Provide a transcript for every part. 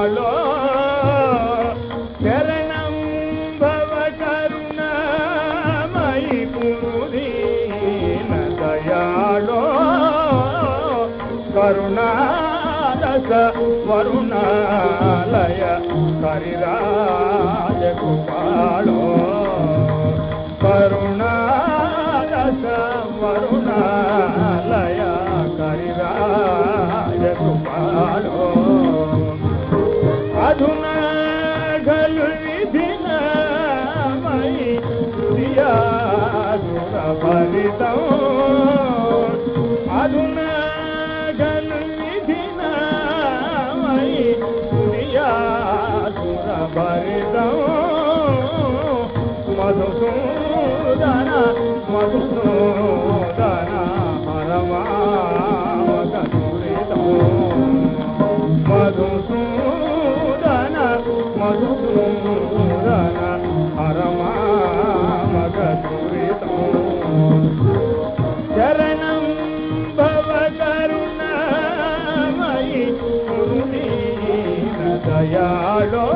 దయాళో శరణం భవ కరుణామయి పురీన దయాళో కరుణారస వరుణాలయ కరిరాజ కుపాళో కరుణారస వరుణాలయ కరిరాజ కుపాళో అధునా ఖలు విధినామయి దియాసుర ఫలితం అధునా ఖలు విధినామయి దియాసుర ఫలితం మధుసూదన మధుసూదన హరమామక దురితం మధుసూదన మధుసూదన హరమామక దురితం శరణం భవ కరుణామయి కురుదీన దయాళో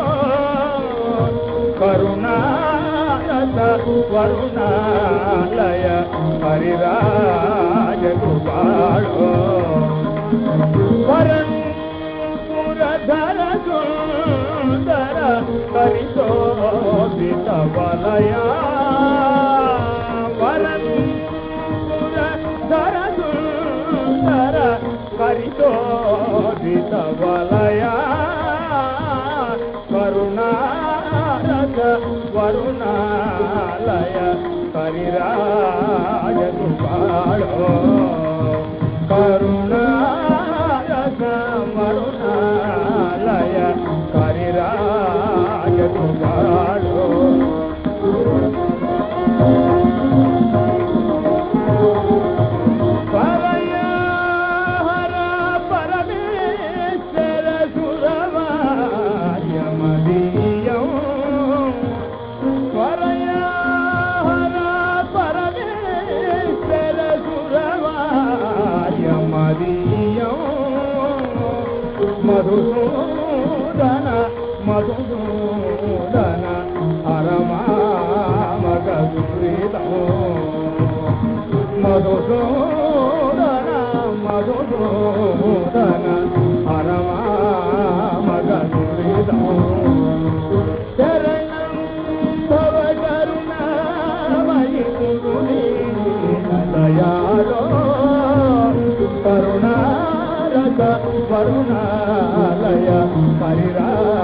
కరుణారస వరుణాలయ హరిరాజ కుమారో వరం పురధర సుందర హరిశోభిత వలయా వరం పురధర సుందర హరిశోభిత వలయా కరుణారస వరుణాలయ హరిరాజ కుమారో కరుణారస వరుణాలయ హరిరాజ కుమారో పరయాహర పరమేశ్వర సురవార్యమదీయం పరయాహర పరమేశ్వర సురవార్యమదీయం మధుసూదన మధుసూదన హరమామగ సురీతం మధుసూదన మధుసూదన హరమామగ సురీతం శరణం భవ కరుణామయి దయాలో కరుణారస వరుణాలయ పరిరా